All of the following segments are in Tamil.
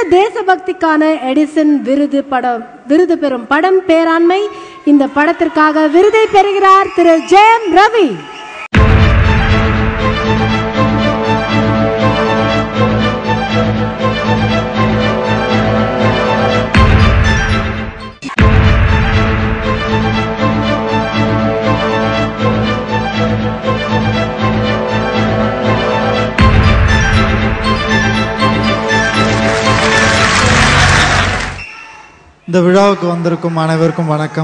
சிறந்த தேசபக்திக்கான எடிசன் விருது படம் விருது பெறும் படம் பேராண்மை இந்த படத்திற்காக விருதை பெறுகிறார் திரு ஜெயம் ரவி இந்த விழாவுக்கு வந்திருக்கும் அனைவருக்கும் வணக்கம்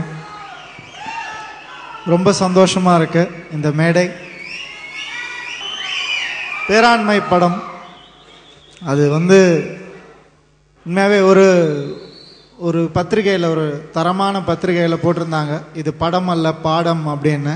ரொம்ப சந்தோஷமா இருக்கு இந்த மேடை பேராண்மை படம் அது வந்து உண்மையாகவே ஒரு ஒரு பத்திரிகையில் ஒரு தரமான பத்திரிகையில் போட்டிருந்தாங்க இது படம் அல்ல பாடம் அப்படின்னு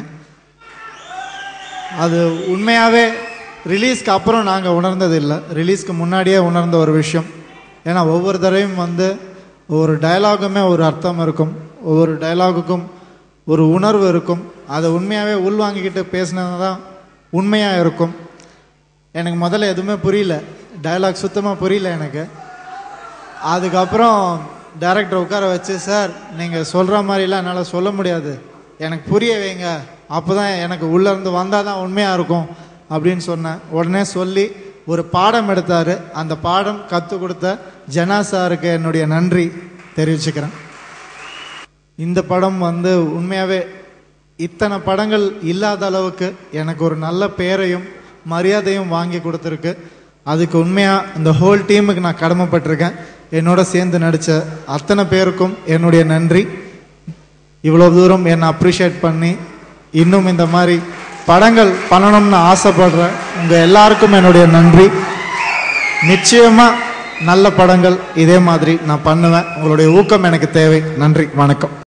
அது உண்மையாகவே ரிலீஸ்க்கு அப்புறம் நாங்கள் உணர்ந்தது இல்லை ரிலீஸ்க்கு முன்னாடியே உணர்ந்த ஒரு விஷயம் ஏன்னா ஒவ்வொரு தடவையும் வந்து ஒவ்வொரு டயலாகுமே ஒரு அர்த்தம் இருக்கும் ஒவ்வொரு டயலாகுக்கும் ஒரு உணர்வு இருக்கும் அதை உண்மையாகவே உள்வாங்கிக்கிட்டு பேசினது தான் உண்மையாக இருக்கும் எனக்கு முதல்ல எதுவுமே புரியல டயலாக் சுத்தமாக புரியல எனக்கு அதுக்கப்புறம் டைரக்டர் உட்கார வச்சு சார் நீங்கள் சொல்கிற மாதிரிலாம் என்னால் சொல்ல முடியாது எனக்கு புரிய வைங்க அப்போ தான் எனக்கு உள்ளேருந்து வந்தால் தான் உண்மையாக இருக்கும் அப்படின்னு சொன்னேன் உடனே சொல்லி ஒரு பாடம் எடுத்தார் அந்த பாடம் கற்றுக் கொடுத்த ஜனா சாருக்கு என்னுடைய நன்றி தெரிவிச்சுக்கிறேன் இந்த படம் வந்து உண்மையாகவே இத்தனை படங்கள் இல்லாத அளவுக்கு எனக்கு ஒரு நல்ல பேரையும் மரியாதையும் வாங்கி கொடுத்துருக்கு அதுக்கு உண்மையாக இந்த ஹோல் டீமுக்கு நான் கடமைப்பட்டிருக்கேன் என்னோட சேர்ந்து நடித்த அத்தனை பேருக்கும் என்னுடைய நன்றி இவ்வளோ தூரம் என்னை அப்ரிஷியேட் பண்ணி இன்னும் இந்த மாதிரி படங்கள் பண்ணணும்னு ஆசைப்படுறேன் உங்கள் எல்லாருக்கும் என்னுடைய நன்றி நிச்சயமாக நல்ல படங்கள் இதே மாதிரி நான் பண்ணுவேன் உங்களுடைய ஊக்கம் எனக்கு தேவை நன்றி வணக்கம்